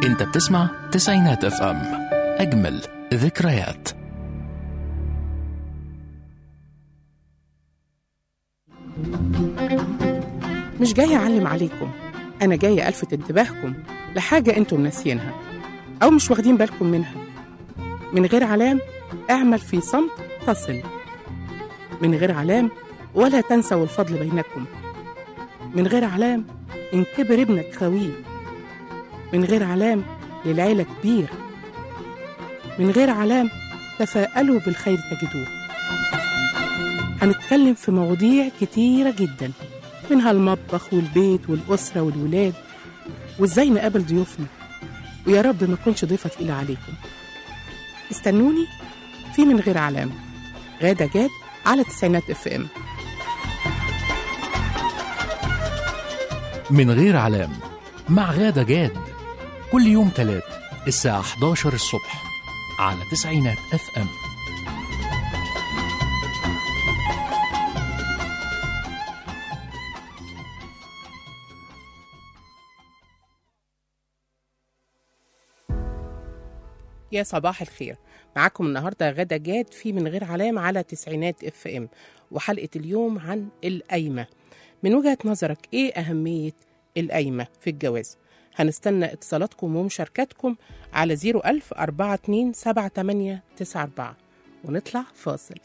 انت بتسمع تسعينات اف ام اجمل ذكريات مش جاية أعلم عليكم أنا جاية ألفت انتباهكم لحاجة أنتم ناسيينها أو مش واخدين بالكم منها من غير علام اعمل في صمت تصل من غير علام ولا تنسوا الفضل بينكم من غير علام إن كبر ابنك خويه من غير علام للعيلة كبير من غير علام تفاءلوا بالخير تجدوه هنتكلم في مواضيع كتيرة جدا منها المطبخ والبيت والأسرة والولاد وإزاي نقابل ضيوفنا ويا رب ما أكونش ضيفة تقيلة عليكم استنوني في من غير علامة غادة جاد على تسعينات اف ام من غير علام مع غادة جاد كل يوم تلات الساعة 11 الصبح على تسعينات اف ام يا صباح الخير معاكم النهاردة غدا جاد في من غير علامة على تسعينات اف ام وحلقة اليوم عن القايمة من وجهة نظرك ايه أهمية القايمة في الجواز هنستنى اتصالاتكم ومشاركاتكم على 01000 42 78 94 ونطلع فاصل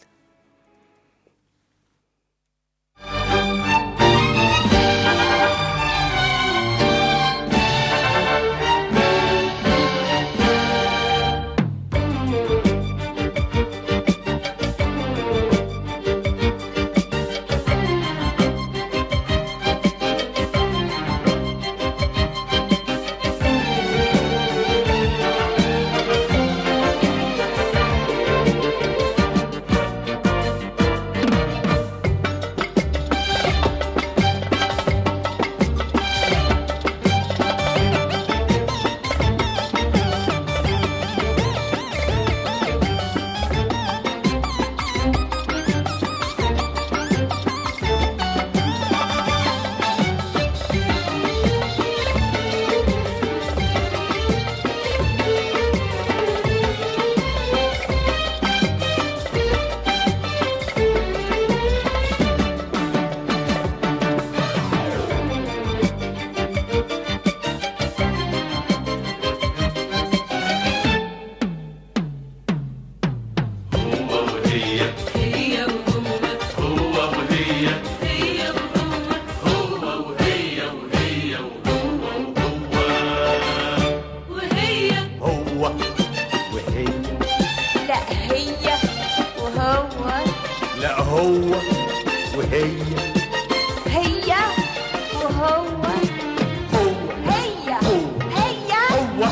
هو وهي لا هي وهو لا هو وهي هي وهو هو هي هو هي هو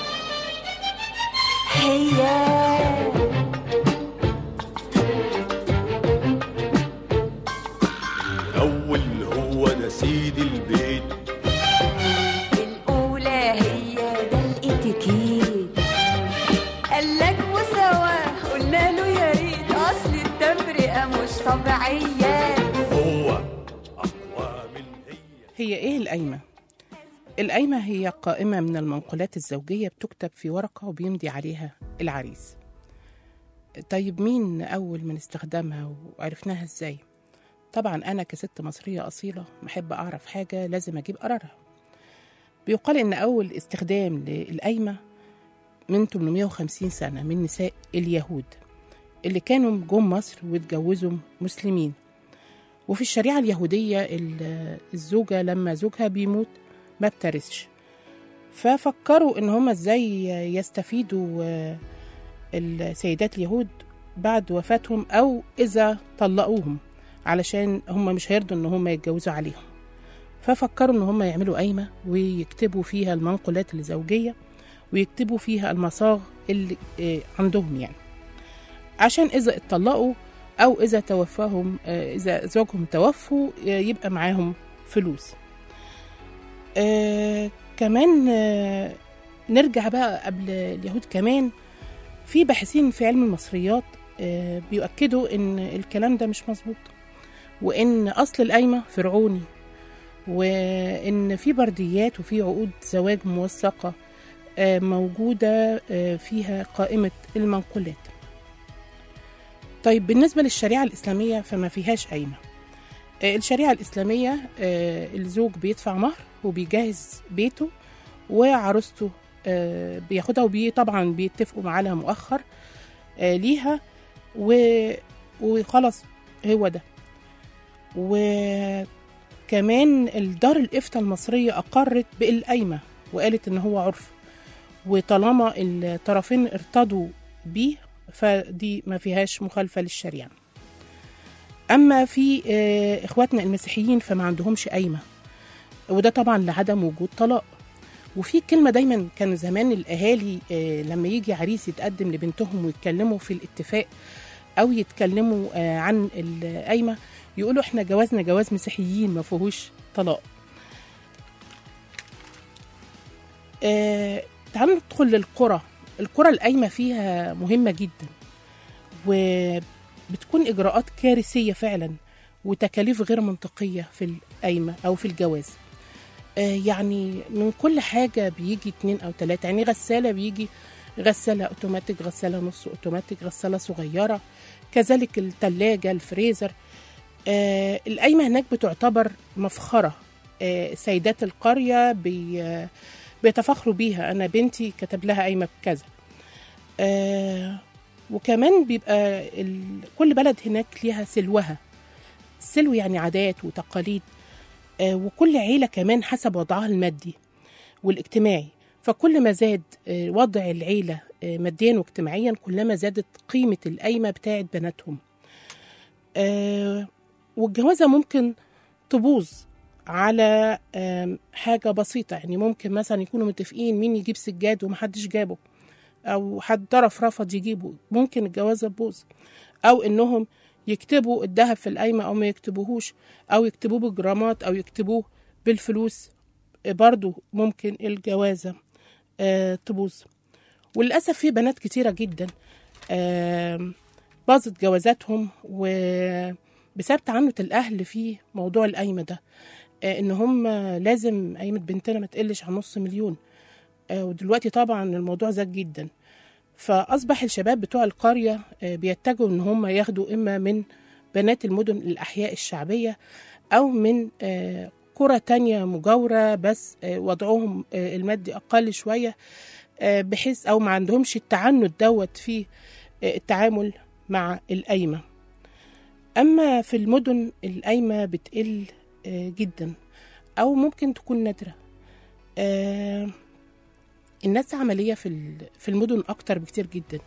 هي الأول هو ده سيد البيت الأولى هي ده الاتيكيت قالك مساواة قلنا له يا ريت أصل التفرقة مش طبيعية هو أقوى من هي هي ايه القايمة؟ القايمة هي قائمة من المنقولات الزوجية بتكتب في ورقة وبيمضي عليها العريس طيب مين أول من استخدمها وعرفناها ازاي؟ طبعا أنا كست مصرية أصيلة محب أعرف حاجة لازم أجيب قرارها بيقال إن أول استخدام للقايمة من 850 سنة من نساء اليهود اللي كانوا جم مصر واتجوزوا مسلمين وفي الشريعة اليهودية ال- الزوجة لما زوجها بيموت ما بترثش ففكروا ان هم ازاي يستفيدوا آه، السيدات اليهود بعد وفاتهم او اذا طلقوهم علشان هم مش هيرضوا ان هم يتجوزوا عليهم ففكروا ان هم يعملوا قايمة ويكتبوا فيها المنقولات الزوجية ويكتبوا فيها المصاغ اللي آه، عندهم يعني عشان اذا اتطلقوا او اذا توفاهم آه، اذا زوجهم توفوا آه، يبقى معاهم فلوس آه كمان آه نرجع بقى قبل اليهود كمان في باحثين في علم المصريات آه بيؤكدوا ان الكلام ده مش مظبوط وان اصل القايمه فرعوني وان في برديات وفي عقود زواج موثقه آه، موجودة آه، فيها قائمة المنقولات طيب بالنسبة للشريعة الإسلامية فما فيهاش قايمة آه، الشريعة الإسلامية آه، الزوج بيدفع مهر وبيجهز بيته وعروسته آه، بياخدها وبي طبعا بيتفقوا معاها مؤخر آه، ليها و... وخلاص هو ده وكمان الدار الإفتاء المصرية أقرت بالقايمة وقالت إن هو عرف وطالما الطرفين ارتضوا بيه فدي ما فيهاش مخالفة للشريعة أما في آه، إخواتنا المسيحيين فما عندهمش قايمة وده طبعا لعدم وجود طلاق وفي كلمة دايما كان زمان الأهالي آه، لما يجي عريس يتقدم لبنتهم ويتكلموا في الاتفاق أو يتكلموا آه، عن القايمة يقولوا احنا جوازنا جواز مسيحيين ما فيهوش طلاق آه، تعالوا ندخل للقرى القرى القايمة فيها مهمة جدا وبتكون إجراءات كارثية فعلا وتكاليف غير منطقية في القايمة أو في الجواز آه، يعني من كل حاجة بيجي اتنين أو تلاتة يعني غسالة بيجي غسالة أوتوماتيك غسالة نص أوتوماتيك غسالة صغيرة كذلك التلاجة الفريزر آه، القايمة هناك بتعتبر مفخرة آه، سيدات القرية بي آه، بيتفاخروا بيها أنا بنتي كتب لها قايمة بكذا آه، وكمان بيبقى ال... كل بلد هناك ليها سلوها السلو يعني عادات وتقاليد آه، وكل عيلة كمان حسب وضعها المادي والاجتماعي فكل ما زاد آه، وضع العيلة آه، ماديا واجتماعيا كلما زادت قيمة القايمة بتاعت بناتهم آه، والجوازة ممكن تبوظ على آم، حاجة بسيطة يعني ممكن مثلا يكونوا متفقين مين يجيب سجاد ومحدش جابه أو حد طرف رفض يجيبه ممكن الجوازة تبوظ أو إنهم يكتبوا الذهب في القايمة أو ما يكتبوهوش أو يكتبوه بالجرامات أو يكتبوه بالفلوس برضو ممكن الجوازة آه، تبوظ وللأسف في بنات كتيرة جدا آم، باظت جوازاتهم وبسبب تعنت الأهل في موضوع القايمة ده آه، إن هم لازم قايمة بنتنا ما تقلش عن نص مليون آه، ودلوقتي طبعا الموضوع زاد جدا فأصبح الشباب بتوع القرية آه، بيتجهوا إن هم ياخدوا إما من بنات المدن الأحياء الشعبية أو من آه، قرى تانية مجاورة بس آه، وضعهم آه، المادي أقل شوية آه، بحيث أو ما عندهمش التعنت دوت في آه، التعامل مع القايمة أما في المدن القايمة بتقل آه، جدا أو ممكن تكون نادرة آه، الناس عملية في ال- في المدن أكتر بكتير جدا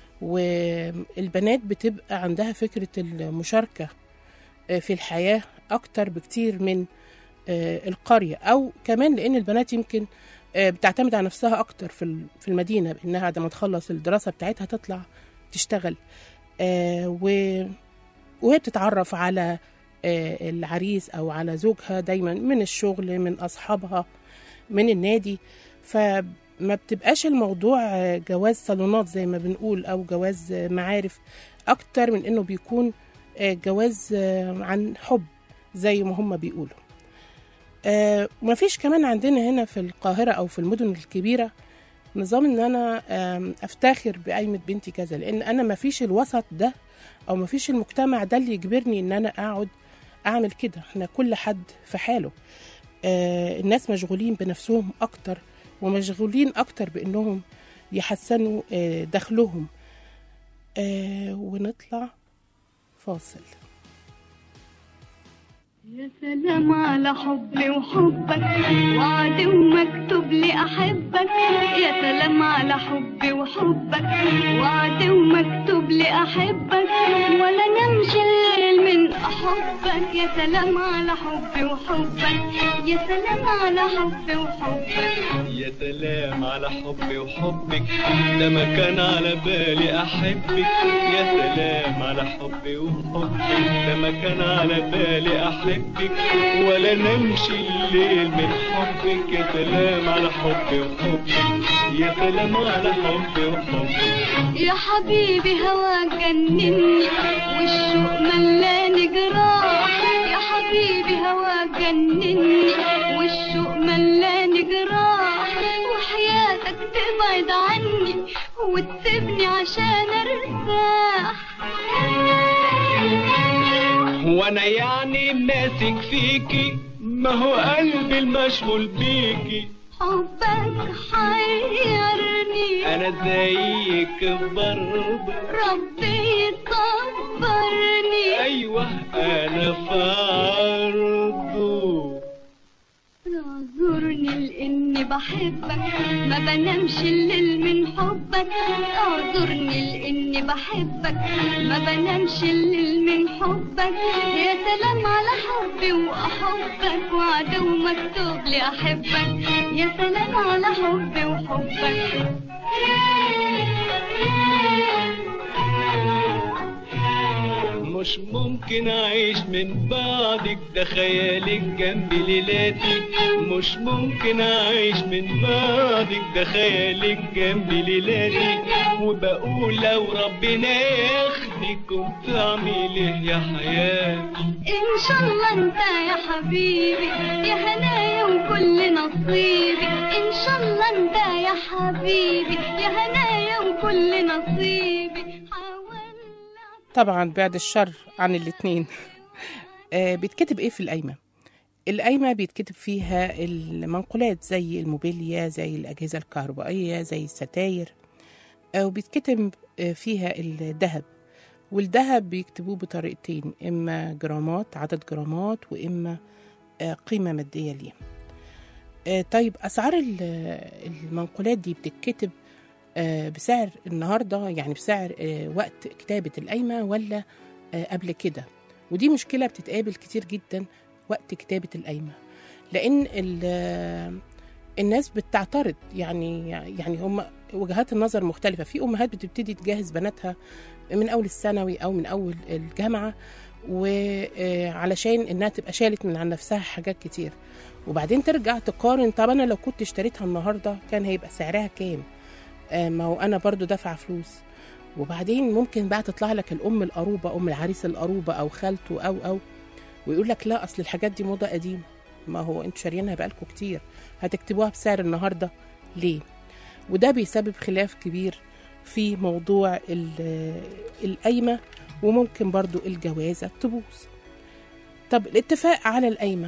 والبنات بتبقى عندها فكرة المشاركة آه، في الحياة أكتر بكتير من آه، القرية أو كمان لأن البنات يمكن آه، بتعتمد على نفسها أكتر في ال- في المدينة بإنها بعد ما تخلص الدراسة بتاعتها تطلع تشتغل آه، و- وهي بتتعرف على آه، العريس أو على زوجها دايما من الشغل من أصحابها من النادي فما بتبقاش الموضوع آه، جواز صالونات زي ما بنقول أو جواز آه، معارف أكتر من إنه بيكون آه، جواز آه، عن حب زي ما هم بيقولوا آه، مفيش كمان عندنا هنا في القاهرة أو في المدن الكبيرة نظام إن أنا آم، أفتخر بقايمة بنتي كذا لأن أنا مفيش الوسط ده أو مفيش المجتمع ده اللي يجبرني إن أنا أقعد أعمل كده إحنا كل حد في حاله آه، الناس مشغولين بنفسهم أكتر ومشغولين أكتر بإنهم يحسنوا آه، دخلهم آه، ونطلع فاصل يا سلام على حبي وحبك وعد ومكتوب لي احبك يا سلام على حبي وحبك وعد ومكتوب لي احبك ولا نمشي الليل من احبك يا سلام على حبي وحبك يا سلام على حبي وحبك يا سلام على حبي وحبك ده ما كان على بالي احبك يا سلام على حبي وحبك ده ما كان على بالي احبك ولا نمشي الليل من حبك يا سلام على حبي وحبك يا سلام على حبي وحبك يا حبيبي هواك جنني والشوق ملاني جراح يا حبيبي هواك جنني والشوق ملاني جراح وحياتك تبعد عني وتسيبني عشان ارتاح وانا يعني ماسك فيكي ما هو قلبي المشغول بيكي حبك حيرني انا زيك برضه ربي يصبرني ايوه انا فرضه اعذرني لاني بحبك ما بنامش الليل من حبك اعذرني لاني بحبك ما بنامش الليل من حبك يا سلام على حبي واحبك وعدو مكتوب لي احبك يا سلام على حبي وحبك مش ممكن اعيش من بعدك ده خيالك جنبي ليلاتي مش ممكن اعيش من بعدك ده خيالك جنبي ليلاتي وبقول لو ربنا ياخدك كنت اعمل ايه يا حياتي ان شاء الله انت يا حبيبي يا هنايا وكل نصيبي ان شاء الله انت يا حبيبي يا هنايا وكل نصيبي حاولنا طبعا بعد الشر عن الاتنين آه بيتكتب ايه في القايمة القايمة بيتكتب فيها المنقولات زي الموبيليا زي الأجهزة الكهربائية زي الستاير آه وبيتكتب آه فيها الذهب والذهب بيكتبوه بطريقتين إما جرامات عدد جرامات وإما آه قيمة مادية ليه آه طيب أسعار ال- المنقولات دي بتتكتب آه، بسعر النهارده يعني بسعر آه، وقت كتابة القايمة ولا آه، قبل كده ودي مشكلة بتتقابل كتير جدا وقت كتابة القايمة لأن ال- آه، الناس بتعترض يعني يعني هم وجهات النظر مختلفة في أمهات بتبتدي تجهز بناتها من أول الثانوي أو من أول الجامعة وعلشان إنها تبقى شالت من عن نفسها حاجات كتير وبعدين ترجع تقارن طب أنا لو كنت اشتريتها النهاردة كان هيبقى سعرها كام آه، ما هو انا برضو دافعه فلوس وبعدين ممكن بقى تطلع لك الام القروبه ام العريس القروبه او خالته او او ويقول لك لا اصل الحاجات دي موضه قديمه ما هو انتوا شاريينها بقالكم كتير هتكتبوها بسعر النهارده ليه وده بيسبب خلاف كبير في موضوع ال- القايمه وممكن برضو الجوازه تبوظ طب الاتفاق على القايمه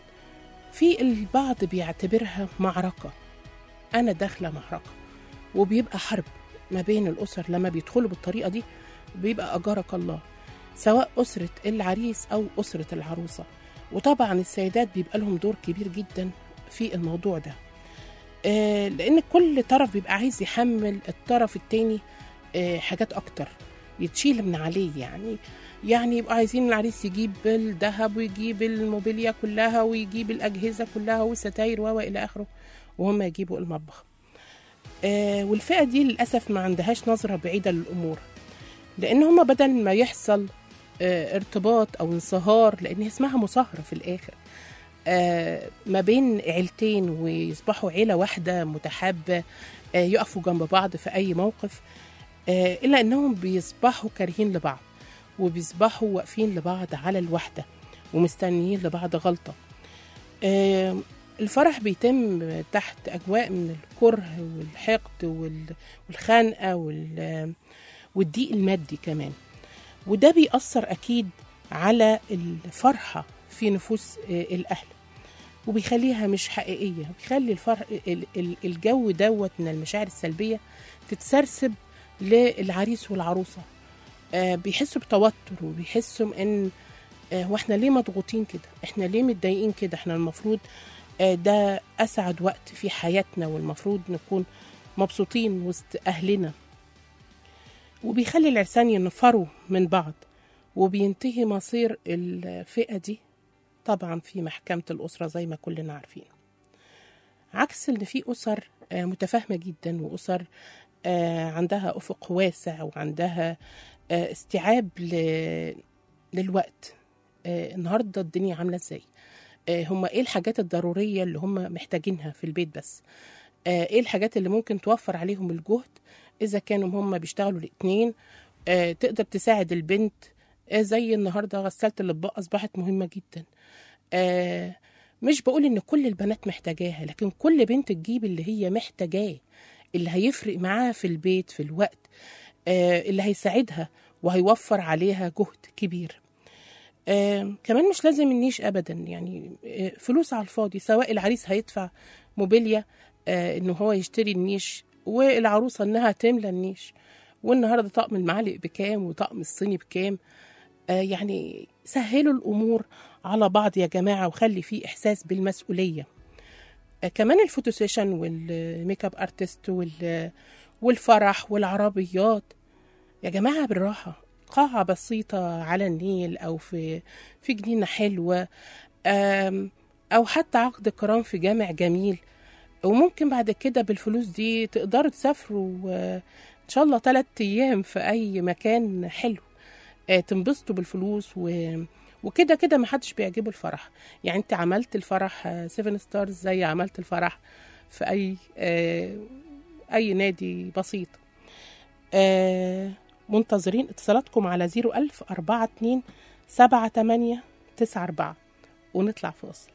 في البعض بيعتبرها معركه انا داخله معركه وبيبقى حرب ما بين الأسر لما بيدخلوا بالطريقة دي بيبقى أجارك الله سواء أسرة العريس أو أسرة العروسة وطبعا السيدات بيبقى لهم دور كبير جدا في الموضوع ده آه، لأن كل طرف بيبقى عايز يحمل الطرف التاني آه، حاجات أكتر يتشيل من عليه يعني يعني يبقى عايزين العريس يجيب الذهب ويجيب الموبيليا كلها ويجيب الأجهزة كلها والستاير و إلى آخره وهم يجيبوا المطبخ آه، والفئة دي للأسف ما عندهاش نظرة بعيدة للأمور لأن هما بدل ما يحصل آه، ارتباط أو انصهار لأن هي اسمها مصاهرة في الآخر آه، ما بين عيلتين ويصبحوا عيلة واحدة متحابة آه، يقفوا جنب بعض في أي موقف آه، إلا أنهم بيصبحوا كارهين لبعض وبيصبحوا واقفين لبعض على الوحدة ومستنيين لبعض غلطة آه، الفرح بيتم تحت أجواء من الكره والحقد وال- والخنقة وال- والضيق المادي كمان وده بيأثر أكيد على الفرحة في نفوس آه، الأهل وبيخليها مش حقيقية بيخلي الفرح ال- ال- الجو دوت من المشاعر السلبية تتسرسب للعريس والعروسة آه، بيحسوا بتوتر وبيحسوا ان آه، هو احنا ليه مضغوطين كده احنا ليه متضايقين كده احنا المفروض آه، ده اسعد وقت في حياتنا والمفروض نكون مبسوطين وسط اهلنا وبيخلي العرسان ينفروا من بعض وبينتهي مصير الفئة دي طبعا في محكمة الأسرة زي ما كلنا عارفين عكس ان في أسر آه، متفاهمة جدا وأسر آه، عندها أفق واسع وعندها آه، استيعاب ل- للوقت آه، النهارده الدنيا عامله ازاي آه، هم ايه الحاجات الضروريه اللي هم محتاجينها في البيت بس آه، ايه الحاجات اللي ممكن توفر عليهم الجهد اذا كانوا هم بيشتغلوا الاثنين تقدر تساعد البنت آه، زي النهارده غسالة الاطباق اصبحت مهمه جدا آه، مش بقول ان كل البنات محتاجاها لكن كل بنت تجيب اللي هي محتاجاه اللي هيفرق معاها في البيت في الوقت آه، اللي هيساعدها وهيوفر عليها جهد كبير آه، كمان مش لازم النيش ابدا يعني آه، فلوس على الفاضي سواء العريس هيدفع موبيليا آه، ان هو يشتري النيش والعروسه انها تملى النيش والنهارده طقم المعالق بكام وطقم الصيني بكام آه، يعني سهلوا الامور على بعض يا جماعه وخلي فيه احساس بالمسؤوليه آه، كمان الفوتو سيشن والميك اب ارتست وال والفرح والعربيات يا جماعه بالراحه قاعه بسيطه على النيل او في في جنينه حلوه آم، او حتى عقد كرام في جامع جميل وممكن بعد كده بالفلوس دي تقدروا تسافروا آه، ان شاء الله ثلاث ايام في اي مكان حلو آه، تنبسطوا بالفلوس و وكده كده ما حدش بيعجبه الفرح يعني انت عملت الفرح 7 ستارز زي عملت الفرح في اي آه، اي نادي بسيط آه، منتظرين اتصالاتكم على 01000 42 78 94 ونطلع فاصل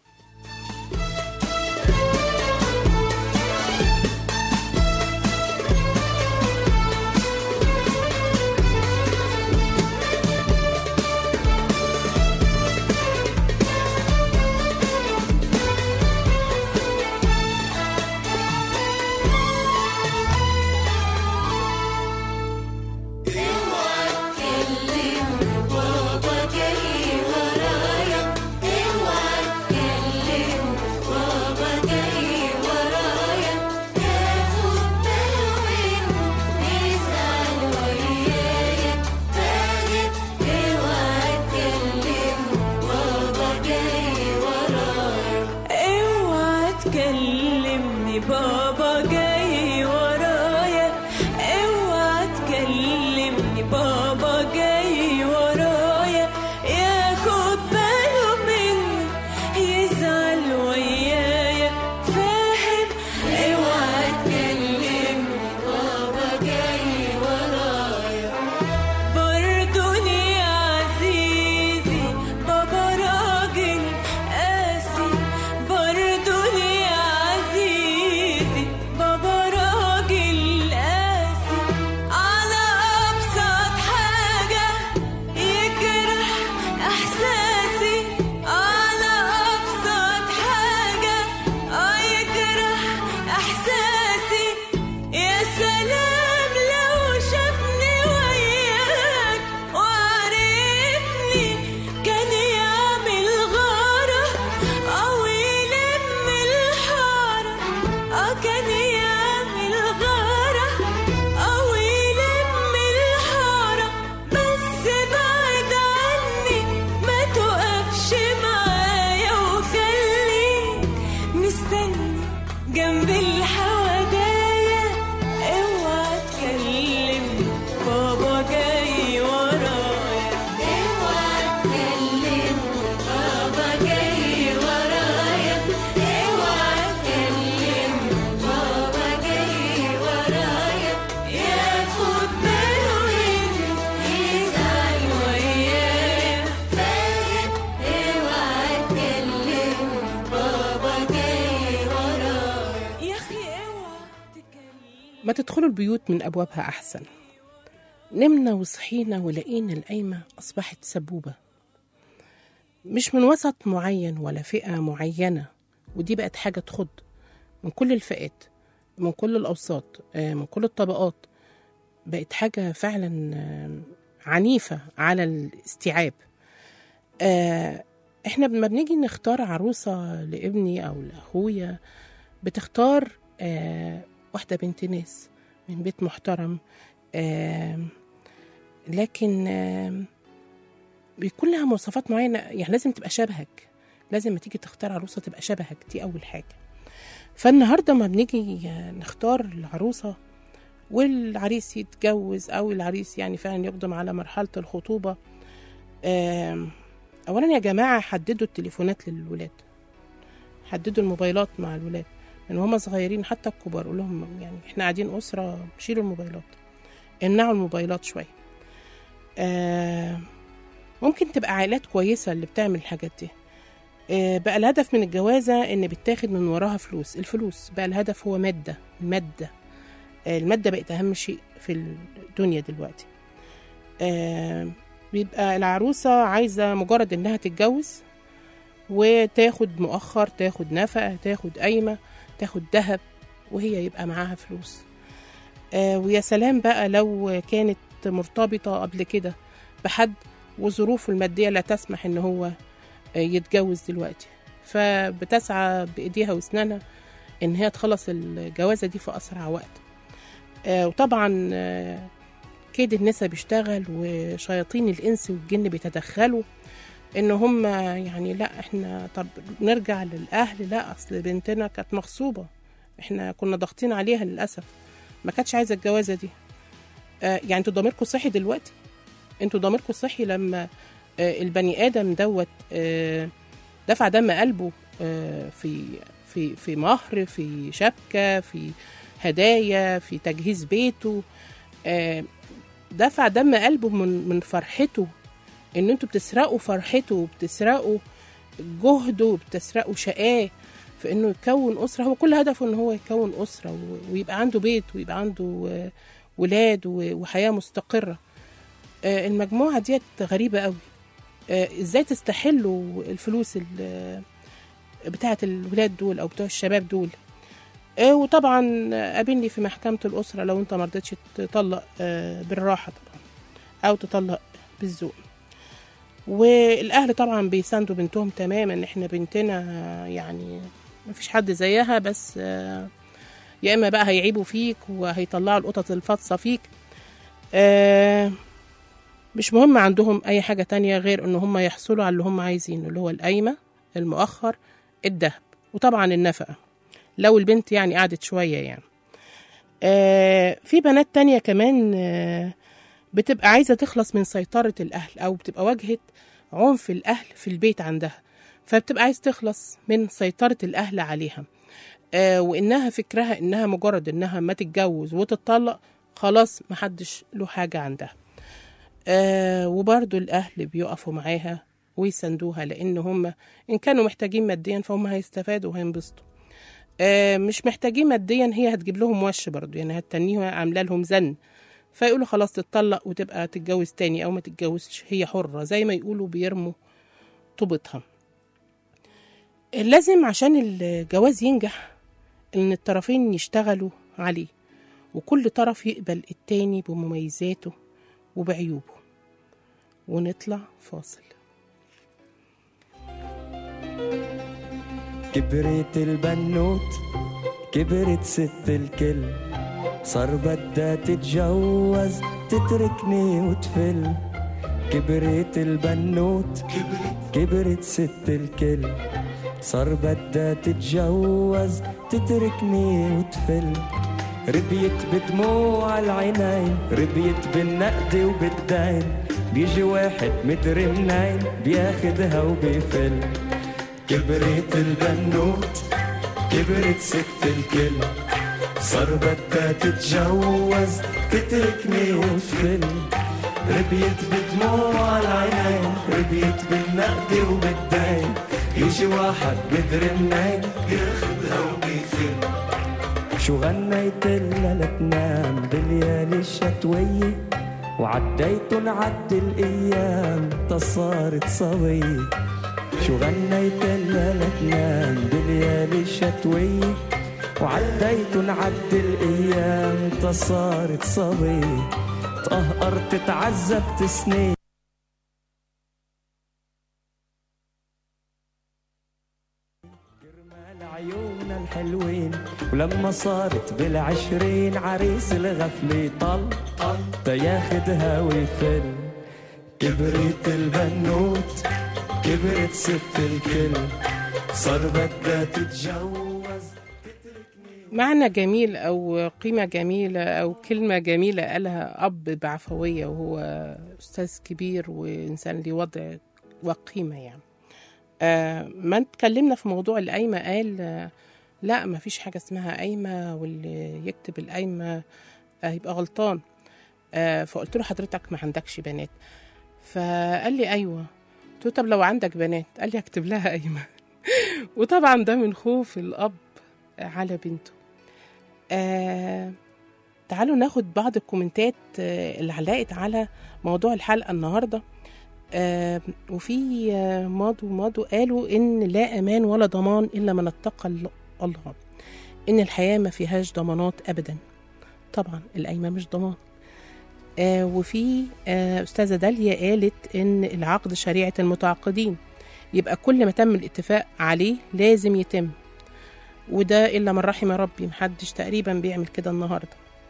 اوعى تكلمني بابا جاي ورايا اوعى تكلمني بابا جاي ورايا ياخد باله مني يزعل ويايا فاهم اوعى تكلمني بابا جاي ورايا برضوني يا عزيزي بابا راجل قاسي برضوني يا عزيزي بابا راجل قاسي على أبسط حاجة يجرح إحساسي على أبسط حاجة آه يجرح إحساسي يا سلام لو شافني وياك وعرفني كان يعمل غارة أو يلم الحارة آه كان يعمل غارة أو يلم الحارة بس بعد عني ما تقفش معايا وخليك مستني جنب الحوادايا اوعى تكلمني بابا جاي ورايا اوعى تكلمني بابا جاي ورايا اوعى تكلمني بابا جاي ورايا ياخد باله مني يزعل ويايا فاهم اوعى تكلمني بابا جاي ورايا يا اخي اوعى تكلمني ما تدخلوا البيوت من أبوابها أحسن نمنا وصحينا ولقينا القايمة أصبحت سبوبة مش من وسط معين ولا فئة معينة ودي بقت حاجة تخض من كل الفئات من كل الأوساط آه، من كل الطبقات بقت حاجة فعلا آه، عنيفة على الاستيعاب آه، احنا لما بنيجي نختار عروسة لابني أو لأخويا بتختار آه، واحدة بنت ناس من بيت محترم آم، لكن آم، بيكون لها مواصفات معينة يعني لازم تبقى شبهك لازم ما تيجي تختار عروسة تبقى شبهك دي أول حاجة فالنهاردة ما بنيجي نختار العروسة والعريس يتجوز أو العريس يعني فعلا يقدم على مرحلة الخطوبة آم، أولا يا جماعة حددوا التليفونات للولاد حددوا الموبايلات مع الولاد من هما صغيرين حتى الكبار قول لهم يعني احنا قاعدين أسرة شيلوا الموبايلات امنعوا الموبايلات شوية آه ممكن تبقى عائلات كويسة اللي بتعمل الحاجات دي آه بقى الهدف من الجوازة إن بيتاخد من وراها فلوس الفلوس بقى الهدف هو مادة المادة آه، المادة بقت أهم شيء في الدنيا دلوقتي آه، بيبقى العروسة عايزة مجرد إنها تتجوز وتاخد مؤخر تاخد نفقة تاخد قايمة تاخد ذهب وهي يبقى معاها فلوس آه، ويا سلام بقى لو كانت مرتبطة قبل كده بحد وظروفه المادية لا تسمح إن هو آه، يتجوز دلوقتي فبتسعى بإيديها وأسنانها إن هي تخلص الجوازة دي في أسرع وقت آه، وطبعا آه، كيد النساء بيشتغل وشياطين الإنس والجن بيتدخلوا إن هم يعني لا إحنا طب نرجع للأهل لا أصل بنتنا كانت مغصوبة إحنا كنا ضاغطين عليها للأسف ما كانتش عايزة الجوازة دي آه، يعني انتوا ضميركم صحي دلوقتي انتوا ضميركم صحي لما آه، البني ادم دوت آه، دفع دم قلبه آه، في في في مهر في شبكه في هدايا في تجهيز بيته آه، دفع دم قلبه من من فرحته ان انتوا بتسرقوا فرحته وبتسرقوا جهده وبتسرقوا شقاه في انه يكون اسره هو كل هدفه ان هو يكون اسره و- ويبقى عنده بيت ويبقى عنده آه، ولاد و- وحياه مستقره آه، المجموعه ديت غريبه قوي آه، ازاي تستحلوا الفلوس ال- بتاعه الولاد دول او بتوع الشباب دول آه، وطبعا قابلني في محكمه الاسره لو انت ما رضيتش تطلق آه، بالراحه طبعا او تطلق بالذوق والاهل طبعا بيساندوا بنتهم تماما احنا بنتنا يعني مفيش حد زيها بس آه، يا اما بقى هيعيبوا فيك وهيطلعوا القطط الفاطسه فيك آه، مش مهم عندهم اي حاجه تانية غير ان هم يحصلوا على اللي هم عايزينه اللي هو القايمه المؤخر الذهب وطبعا النفقه لو البنت يعني قعدت شويه يعني آه، في بنات تانية كمان آه، بتبقى عايزة تخلص من سيطرة الأهل أو بتبقى واجهة عنف الأهل في البيت عندها فبتبقى عايز تخلص من سيطرة الأهل عليها آه وإنها فكرها إنها مجرد إنها ما تتجوز وتتطلق خلاص محدش له حاجة عندها آه وبرضو الأهل بيقفوا معاها ويساندوها لأن هم إن كانوا محتاجين ماديا فهم هيستفادوا وهينبسطوا آه مش محتاجين ماديا هي هتجيب لهم وش برضو يعني هتنيها عاملة لهم زن فيقولوا خلاص تتطلق وتبقى تتجوز تاني او ما تتجوزش هي حرة زي ما يقولوا بيرموا طوبتها لازم عشان الجواز ينجح ان الطرفين يشتغلوا عليه وكل طرف يقبل التاني بمميزاته وبعيوبه ونطلع فاصل كبرت البنوت كبرت ست الكل صار بدها تتجوز تتركني وتفل كبرت البنوت كبرت ست الكل صار بدها تتجوز تتركني وتفل ربيت بدموع العينين ربيت بالنقد وبالدين بيجي واحد مدري منين بياخدها وبيفل كبرت البنوت كبرت ست الكل صار بدها تتجوز تتركني وتفل ربيت بدموع العينين ربيت بالنقد وبالدين يجي واحد بدري منين ياخدها وبيفل شو غنيت لها لتنام بالليالي الشتوية وعديت نعد الأيام تصارت صبية شو غنيت لها لتنام بالليالي الشتوية وعديت نعد الأيام تصارت صبية تقهقرت تعذبت سنين كرمال عيونها الحلوين ولما صارت بالعشرين عريس الغفلة طل طل تياخدها ويفل كبرت البنوت كبرت ست الكل صار بدها تتجوز معنى جميل أو قيمة جميلة أو كلمة جميلة قالها أب بعفوية وهو أستاذ كبير وإنسان ليه وضع وقيمة يعني آه ما اتكلمنا في موضوع القايمة قال آه لا ما فيش حاجة اسمها قايمة واللي يكتب القايمة آه يبقى غلطان آه فقلت له حضرتك ما عندكش بنات فقال لي أيوة قلت له طب لو عندك بنات قال لي هكتب لها قايمة وطبعا ده من خوف الأب على بنته آه تعالوا ناخد بعض الكومنتات آه، اللي علقت على موضوع الحلقة النهاردة آه، وفي آه، ماضوا ماضوا قالوا إن لا أمان ولا ضمان إلا من اتقى ال- الله إن الحياة ما فيهاش ضمانات أبدا طبعا القايمة مش ضمان آه وفي آه أستاذة داليا قالت إن العقد شريعة المتعاقدين يبقى كل ما تم الاتفاق عليه لازم يتم وده إلا من رحم ربي محدش تقريبا بيعمل كده النهاردة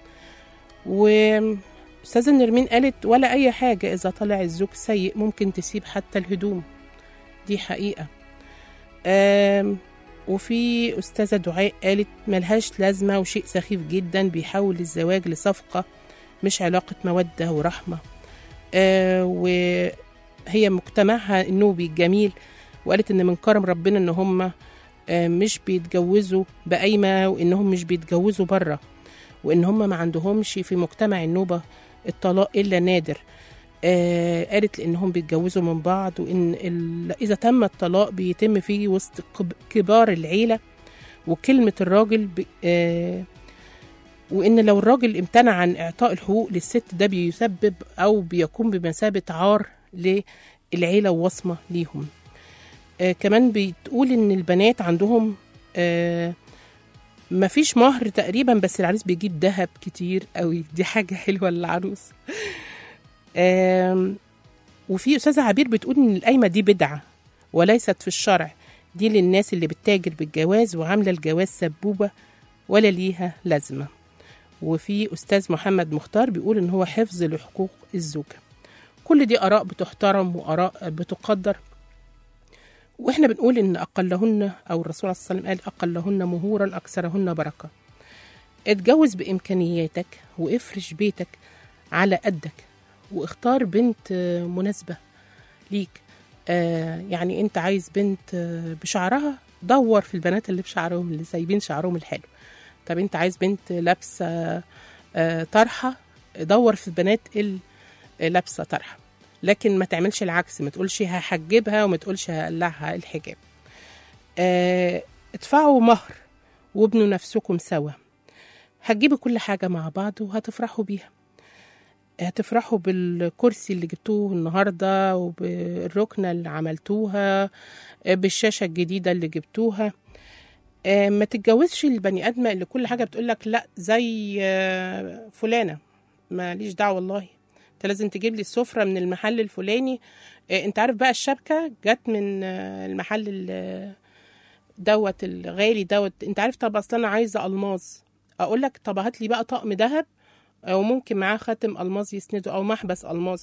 وأستاذة نرمين قالت ولا أي حاجة إذا طلع الزوج سيء ممكن تسيب حتى الهدوم دي حقيقة آم، وفي أستاذة دعاء قالت ملهاش لازمة وشيء سخيف جدا بيحول الزواج لصفقة مش علاقة مودة ورحمة آه وهي مجتمعها النوبي الجميل وقالت إن من كرم ربنا إن هم آه مش بيتجوزوا بقايمة وإنهم مش بيتجوزوا بره وإن هم ما عندهمش في مجتمع النوبة الطلاق إلا نادر آه قالت لأنهم بيتجوزوا من بعض وإن ال... إذا تم الطلاق بيتم فيه وسط كب- كبار العيلة وكلمة الراجل ب... آه وإن لو الراجل امتنع عن إعطاء الحقوق للست ده بيسبب أو بيكون بمثابة عار للعيلة ووصمة ليهم آه كمان بتقول إن البنات عندهم آه مفيش مهر تقريبا بس العريس بيجيب ذهب كتير قوي دي حاجة حلوة للعروس آم، وفي أستاذة عبير بتقول إن القايمة دي بدعة وليست في الشرع دي للناس اللي بتتاجر بالجواز وعاملة الجواز سبوبة ولا ليها لازمة وفي أستاذ محمد مختار بيقول إن هو حفظ لحقوق الزوجة كل دي آراء بتحترم وآراء بتقدر وإحنا بنقول إن أقلهن أو الرسول صلى الله عليه وسلم قال أقلهن مهورا أكثرهن بركة اتجوز بإمكانياتك وافرش بيتك على قدك واختار بنت آه، مناسبة ليك آه يعني انت عايز بنت آه، بشعرها دور في البنات اللي بشعرهم اللي سايبين شعرهم الحلو طب انت عايز بنت لابسه آه، طرحه دور في البنات اللي لابسه طرحه لكن ما تعملش العكس ما تقولش هحجبها وما تقولش هقلعها الحجاب آه، ادفعوا مهر وابنوا نفسكم سوا هتجيبوا كل حاجة مع بعض وهتفرحوا بيها هتفرحوا بالكرسي اللي جبتوه النهاردة وبالركنة اللي عملتوها آه، بالشاشة الجديدة اللي جبتوها آه، ما تتجوزش البني ادمه اللي كل حاجه بتقول لك لا زي آه، فلانه ماليش دعوه والله انت لازم تجيب لي السفره من المحل الفلاني آه، انت عارف بقى الشبكه جت من آه، المحل ال- دوت الغالي دوت انت عارف طب اصل انا عايزه الماظ اقول لك طب هات لي بقى طقم ذهب او ممكن معاه خاتم الماظ يسنده او محبس الماظ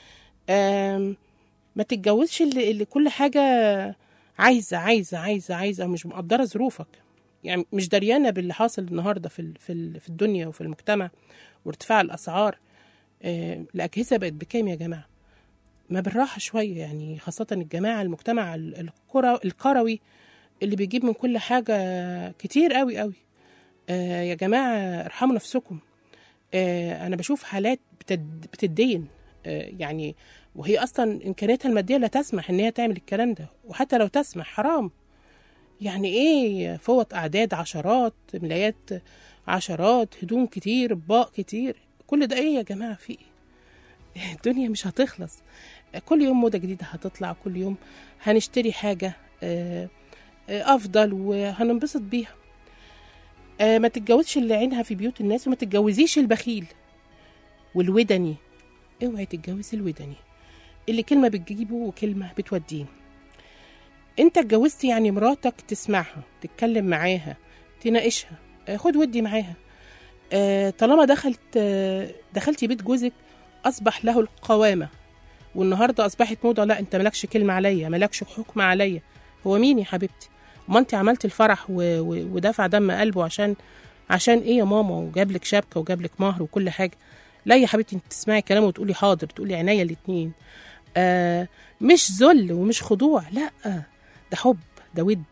آم، ما تتجوزش اللي, اللي كل حاجه عايزه عايزه عايزه عايزه ومش مقدره ظروفك يعني مش دريانه باللي حاصل النهارده في ال- في ال- في الدنيا وفي المجتمع وارتفاع الاسعار آه، الاجهزه بقت بكام يا جماعه ما بالراحه شويه يعني خاصه الجماعه المجتمع ال- الكرة الكروي اللي بيجيب من كل حاجه كتير قوي قوي آه، يا جماعه ارحموا نفسكم آه، انا بشوف حالات بتد- بتدين آه، يعني وهي اصلا امكانياتها الماديه لا تسمح ان هي تعمل الكلام ده وحتى لو تسمح حرام يعني ايه فوط اعداد عشرات ملايات عشرات هدوم كتير اطباق كتير كل ده ايه يا جماعه في ايه الدنيا مش هتخلص كل يوم موضه جديده هتطلع كل يوم هنشتري حاجه آه، آه، افضل وهننبسط بيها آه، ما تتجوزش اللي عينها في بيوت الناس وما تتجوزيش البخيل والودني اوعي تتجوزي الودني اللي كلمه بتجيبه وكلمه بتوديه انت اتجوزت يعني مراتك تسمعها تتكلم معاها تناقشها آه، خد ودي معاها آه، طالما دخلت آه، دخلتي بيت جوزك اصبح له القوامه والنهارده اصبحت موضه لا انت مالكش كلمه عليا مالكش حكم عليا هو مين يا حبيبتي ما انت عملت الفرح و... و... ودفع دم قلبه عشان عشان ايه يا ماما وجاب لك شبكه وجاب لك مهر وكل حاجه لا يا حبيبتي انت تسمعي كلامه وتقولي حاضر تقولي عينيا الاتنين آه مش ذل ومش خضوع لا ده حب ده ود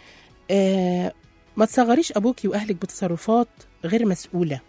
آه ما تصغريش ابوكي واهلك بتصرفات غير مسؤوله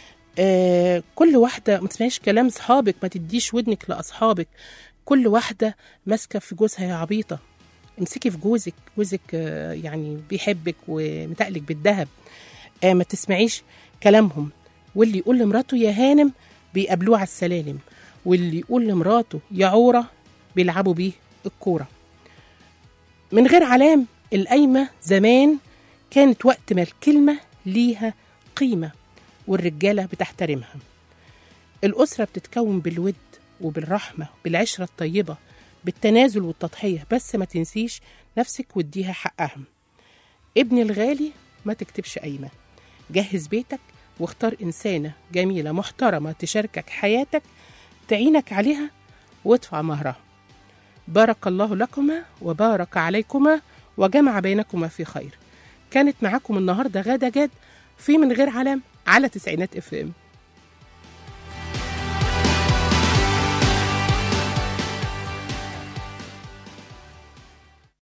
آه كل واحده ما تسمعيش كلام صحابك ما تديش ودنك لاصحابك كل واحده ماسكه في جوزها يا عبيطه امسكي في جوزك جوزك آه، يعني بيحبك ومتقلك بالذهب آه، ما تسمعيش كلامهم واللي يقول لمراته يا هانم بيقابلوه على السلالم واللي يقول لمراته يا عورة بيلعبوا بيه الكورة من غير علام القايمة زمان كانت وقت ما الكلمة ليها قيمة والرجالة بتحترمها الأسرة بتتكون بالود وبالرحمة بالعشرة الطيبة بالتنازل والتضحية بس ما تنسيش نفسك واديها حقها ابني الغالي ما تكتبش قايمة جهز بيتك واختار إنسانة جميلة محترمة تشاركك حياتك تعينك عليها وادفع مهرها بارك الله لكما وبارك عليكما وجمع بينكما في خير كانت معاكم النهاردة غادة جاد في من غير علام على تسعينات اف ام